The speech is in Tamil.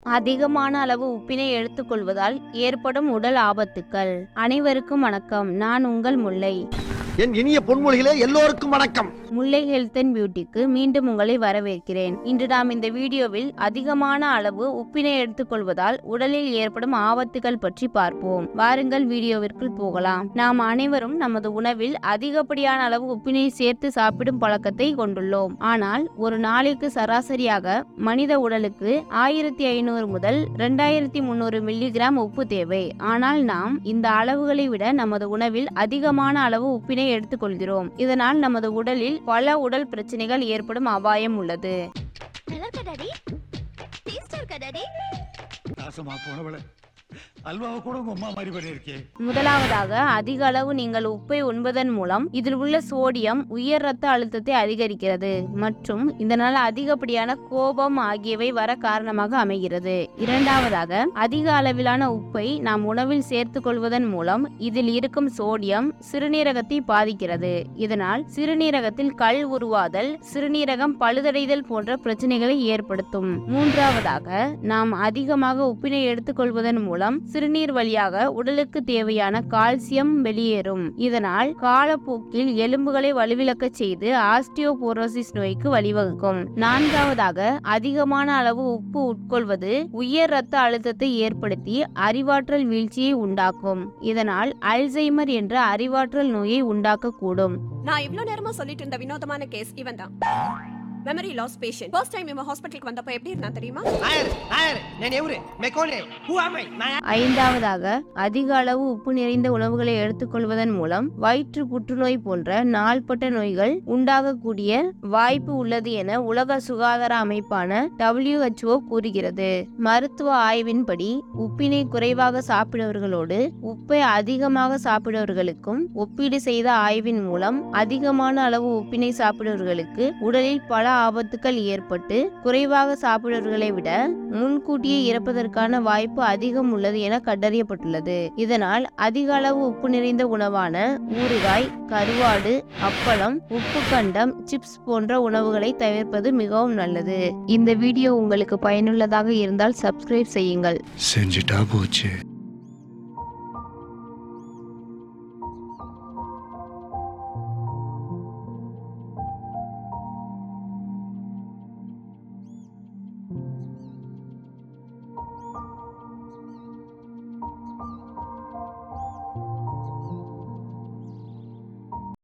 அதிகமான அளவு உப்பினை எடுத்துக்கொள்வதால் ஏற்படும் உடல் ஆபத்துக்கள் அனைவருக்கும் வணக்கம் நான் உங்கள் முல்லை என் இனிய பொன்மொழிகளே எல்லோருக்கும் வணக்கம் முல்லை ஹெல்த் அண்ட் பியூட்டிக்கு மீண்டும் உங்களை வரவேற்கிறேன் இன்று நாம் இந்த வீடியோவில் அதிகமான அளவு உப்பினை எடுத்துக்கொள்வதால் உடலில் ஏற்படும் ஆபத்துகள் பற்றி பார்ப்போம் வாருங்கள் வீடியோவிற்குள் போகலாம் நாம் அனைவரும் நமது உணவில் அதிகப்படியான அளவு உப்பினை சேர்த்து சாப்பிடும் பழக்கத்தை கொண்டுள்ளோம் ஆனால் ஒரு நாளைக்கு சராசரியாக மனித உடலுக்கு ஆயிரத்தி ஐநூறு முதல் ரெண்டாயிரத்தி முன்னூறு மில்லிகிராம் உப்பு தேவை ஆனால் நாம் இந்த அளவுகளை விட நமது உணவில் அதிகமான அளவு உப்பினை எடுத்துக்கொள்கிறோம் இதனால் நமது உடலில் பல உடல் பிரச்சனைகள் ஏற்படும் அபாயம் உள்ளது நல்லா இருக்கா டாடி டேஸ்டா இருக்கா டாடி நாசமா போனவள அல்வாவை கூட உங்க அம்மா மாதிரி பண்ணிருக்கே முதலாவதாக அதிக அளவு நீங்கள் உப்பை உண்பதன் மூலம் இதில் உள்ள சோடியம் உயர் ரத்த அழுத்தத்தை அதிகரிக்கிறது மற்றும் இதனால் அதிகப்படியான கோபம் ஆகியவை வர காரணமாக அமைகிறது இரண்டாவதாக அதிக அளவிலான உப்பை நாம் உணவில் சேர்த்துக் கொள்வதன் மூலம் இதில் இருக்கும் சோடியம் சிறுநீரகத்தை பாதிக்கிறது இதனால் சிறுநீரகத்தில் கல் உருவாதல் சிறுநீரகம் பழுதடைதல் போன்ற பிரச்சனைகளை ஏற்படுத்தும் மூன்றாவதாக நாம் அதிகமாக உப்பினை எடுத்துக்கொள்வதன் மூலம் சிறுநீர் வழியாக உடலுக்கு தேவையான கால்சியம் வெளியேறும் இதனால் காலப்போக்கில் எலும்புகளை வலுவிழக்கச் செய்து ஆஸ்டியோபோரோசிஸ் நோய்க்கு வழிவகுக்கும் நான்காவதாக அதிகமான அளவு உப்பு உட்கொள்வது உயர் ரத்த அழுத்தத்தை ஏற்படுத்தி அறிவாற்றல் வீழ்ச்சியை உண்டாக்கும் இதனால் அல்சைமர் என்ற அறிவாற்றல் நோயை உண்டாக்கக்கூடும் நான் இவ்ளோ நேரமா சொல்லிட்டு இருந்த வினோதமான கேஸ் இவன் தான் memory loss patient first time இவன் ஹாஸ்பிட்டலுக்கு வந்தப்ப எப்படி இருந்தான் தெரியுமா நாயர் நாயர் நான் எவரு மெக்கோனே ஹூ ஆம் ஐ நான் ஐந்தாவதாக அதிக அளவு உப்பு நிறைந்த உணவுகளை எடுத்துக்கொள்வதன் மூலம் வயிற்று புற்றுநோய் போன்ற நாள்பட்ட நோய்கள் உண்டாகக்கூடிய வாய்ப்பு உள்ளது என உலக சுகாதார அமைப்பான WHO கூறுகிறது மருத்துவ ஆய்வின்படி உப்பினை குறைவாக சாப்பிடுவர்களோடு உப்பை அதிகமாக சாப்பிடுவர்களுக்கும் ஒப்பீடு செய்த ஆய்வின் மூலம் அதிகமான அளவு உப்பினை சாப்பிடுவர்களுக்கு உடலில் பல ஆபத்துக்கள் ஏற்பட்டு குறைவாக சாப்பிடுவர்களை விட முன்கூட்டியே இறப்பதற்கான வாய்ப்பு அதிகம் உள்ளது என கண்டறியப்பட்டுள்ளது இதனால் அதிக அளவு உப்பு நிறைந்த உணவான ஊறுகாய் கருவாடு அப்பளம் உப்பு கண்டம் சிப்ஸ் போன்ற உணவுகளை தவிர்ப்பது மிகவும் நல்லது இந்த வீடியோ உங்களுக்கு பயனுள்ளதாக இருந்தால் சப்ஸ்கிரைப் செய்யுங்கள் செஞ்சுட்டா போச்சு